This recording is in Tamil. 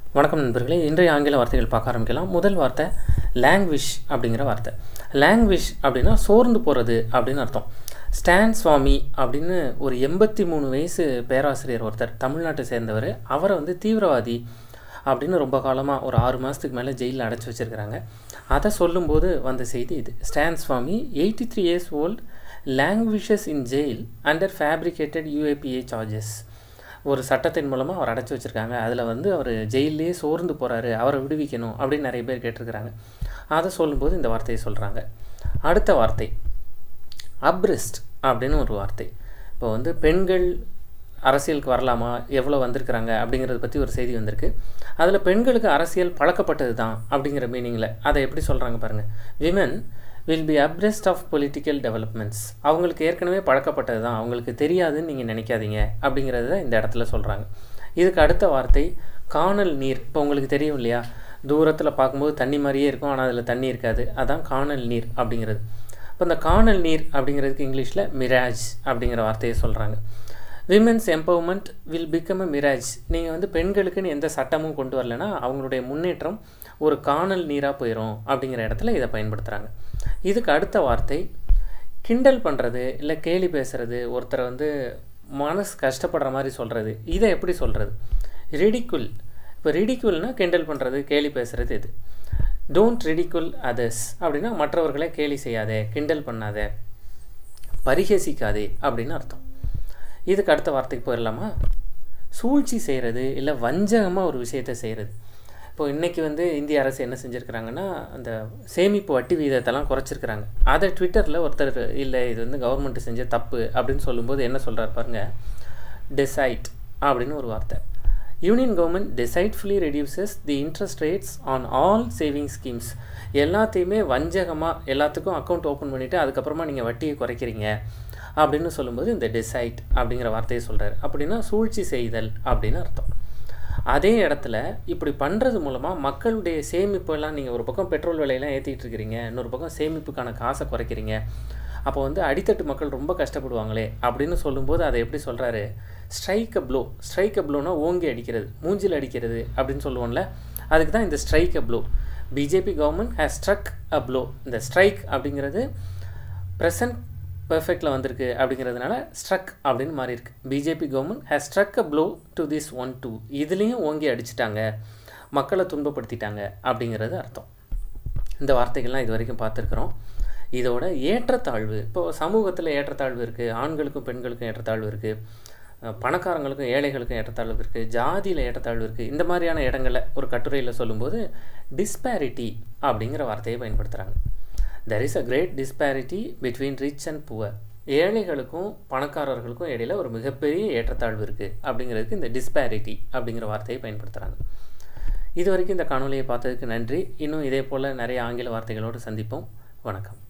வணக்கம் நண்பர்களே இன்றைய ஆங்கில வார்த்தைகள் பார்க்க ஆரம்பிக்கலாம் முதல் வார்த்தை லாங்குவிஷ் அப்படிங்கிற வார்த்தை லாங்குவிஷ் அப்படின்னா சோர்ந்து போகிறது அப்படின்னு அர்த்தம் ஸ்டான் சுவாமி அப்படின்னு ஒரு எண்பத்தி மூணு வயசு பேராசிரியர் ஒருத்தர் தமிழ்நாட்டை சேர்ந்தவர் அவரை வந்து தீவிரவாதி அப்படின்னு ரொம்ப காலமாக ஒரு ஆறு மாதத்துக்கு மேலே ஜெயிலில் அடைச்சி வச்சுருக்கிறாங்க அதை சொல்லும்போது வந்த செய்தி இது Stan Swamy eighty three years old languishes in jail under fabricated UAPA charges ஒரு சட்டத்தின் மூலமாக அவர் அடைச்சி வச்சுருக்காங்க அதில் வந்து அவர் ஜெயிலே சோர்ந்து போகிறாரு அவரை விடுவிக்கணும் அப்படின்னு நிறைய பேர் கேட்டிருக்கிறாங்க அதை சொல்லும்போது இந்த வார்த்தையை சொல்கிறாங்க அடுத்த வார்த்தை அப்ரிஸ்ட் அப்படின்னு ஒரு வார்த்தை இப்போ வந்து பெண்கள் அரசியலுக்கு வரலாமா எவ்வளோ வந்திருக்கிறாங்க அப்படிங்கிறத பற்றி ஒரு செய்தி வந்திருக்கு அதில் பெண்களுக்கு அரசியல் பழக்கப்பட்டது தான் அப்படிங்கிற மீனிங்கில் அதை எப்படி சொல்கிறாங்க பாருங்கள் women will be abreast of political developments அவங்களுக்கு ஏற்கனவே பழக்கப்பட்டது தான் அவங்களுக்கு தெரியாதுன்னு நீங்கள் நினைக்காதீங்க அப்படிங்கிறது தான் இந்த இடத்துல சொல்கிறாங்க இதுக்கு அடுத்த வார்த்தை காணல் நீர் இப்போ உங்களுக்கு தெரியும் இல்லையா தூரத்தில் பார்க்கும்போது தண்ணி மாதிரியே இருக்கும் ஆனால் அதில் தண்ணி இருக்காது அதான் காணல் நீர் அப்படிங்கிறது இப்போ இந்த காணல் நீர் அப்படிங்கிறதுக்கு இங்கிலீஷில் மிராஜ் அப்படிங்கிற வார்த்தையை சொல்கிறாங்க women's empowerment will become a mirage நீங்கள் வந்து பெண்களுக்குன்னு எந்த சட்டமும் கொண்டு வரலனா அவங்களுடைய முன்னேற்றம் ஒரு காணல் நீராக போயிடும் அப்படிங்கிற இடத்துல இதை பயன்படுத்துகிறாங்க இதுக்கு அடுத்த வார்த்தை கிண்டல் பண்ணுறது இல்லை கேலி பேசுகிறது ஒருத்தரை வந்து மனசு கஷ்டப்படுற மாதிரி சொல்கிறது இதை எப்படி சொல்கிறது ரிடிக்குல் இப்போ ரிடிக்குல்னால் கிண்டல் பண்ணுறது கேலி பேசுகிறது இது டோன்ட் ரிடிக்குல் அதர்ஸ் அப்படின்னா மற்றவர்களை கேலி செய்யாதே கிண்டல் பண்ணாதே பரிகசிக்காதே அப்படின்னு அர்த்தம் இதுக்கு அடுத்த வார்த்தைக்கு போயிடலாமா சூழ்ச்சி செய்கிறது இல்லை வஞ்சகமாக ஒரு விஷயத்தை செய்கிறது இப்போ இன்றைக்கி வந்து இந்திய அரசு என்ன செஞ்சுருக்கிறாங்கன்னா அந்த சேமிப்பு வட்டி விகிதத்தெல்லாம் குறைச்சிருக்கிறாங்க அதை ட்விட்டரில் ஒருத்தர் இல்லை இது வந்து கவர்மெண்ட் செஞ்ச தப்பு அப்படின்னு சொல்லும்போது என்ன சொல்கிறார் பாருங்க டிசைட் அப்படின்னு ஒரு வார்த்தை union government deceitfully reduces the interest rates on all saving schemes எல்லாத்தையுமே வஞ்சகமாக எல்லாத்துக்கும் அக்கௌண்ட் ஓப்பன் பண்ணிவிட்டு அதுக்கப்புறமா நீங்கள் வட்டியை குறைக்கிறீங்க அப்படின்னு சொல்லும்போது இந்த டிசைட் அப்படிங்கிற வார்த்தையை சொல்கிறார் அப்படின்னா சூழ்ச்சி செய்தல் அப்படின்னு அர்த்தம் அதே இடத்துல இப்படி பண்ணுறது மூலமாக மக்களுடைய சேமிப்பெல்லாம் நீங்கள் ஒரு பக்கம் பெட்ரோல் விலையெல்லாம் ஏற்றிட்டு இருக்கிறீங்க இன்னொரு பக்கம் சேமிப்புக்கான காசை குறைக்கிறீங்க அப்போ வந்து அடித்தட்டு மக்கள் ரொம்ப கஷ்டப்படுவாங்களே அப்படின்னு சொல்லும்போது அதை எப்படி சொல்கிறாரு strike a blow strike a ப்ளோனா ஓங்கி அடிக்கிறது மூஞ்சில் அடிக்கிறது அப்படின்னு சொல்லுவோம்ல அதுக்கு தான் இந்த strike a blow BJP government has struck a blow இந்த ஸ்ட்ரைக் அப்படிங்கிறது ப்ரெசன்ட் பெர்ஃபெக்டில் வந்திருக்கு அப்படிங்கிறதுனால ஸ்ட்ரக் அப்படின்னு மாறி இருக்கு BJP government has struck a blow to this one too இதுலேயும் ஓங்கி அடிச்சிட்டாங்க மக்களை துன்பப்படுத்திட்டாங்க அப்படிங்கிறது அர்த்தம் இந்த வார்த்தைகள்லாம் இது வரைக்கும் பார்த்துருக்குறோம் இதோட ஏற்றத்தாழ்வு இப்போது சமூகத்தில் ஏற்றத்தாழ்வு இருக்குது ஆண்களுக்கும் பெண்களுக்கும் ஏற்றத்தாழ்வு இருக்குது பணக்காரங்களுக்கும் ஏழைகளுக்கும் ஏற்றத்தாழ்வு இருக்குது ஜாதியில் ஏற்றத்தாழ்வு இருக்குது இந்த மாதிரியான இடங்களில் ஒரு கட்டுரையில் சொல்லும்போது டிஸ்பேரிட்டி அப்படிங்கிற வார்த்தையை பயன்படுத்துகிறாங்க there is a great disparity between rich and poor ஏழைகளுக்கும் பணக்காரர்களுக்கும் இடையில் ஒரு மிகப்பெரிய ஏற்றத்தாழ்வு இருக்குது அப்படிங்கிறதுக்கு இந்த டிஸ்பேரிட்டி அப்படிங்கிற வார்த்தையை பயன்படுத்துகிறாங்க இது வரைக்கும் இந்த காணொலியை பார்த்ததுக்கு நன்றி இன்னும் இதே போல் நிறைய ஆங்கில வார்த்தைகளோடு சந்திப்போம் வணக்கம்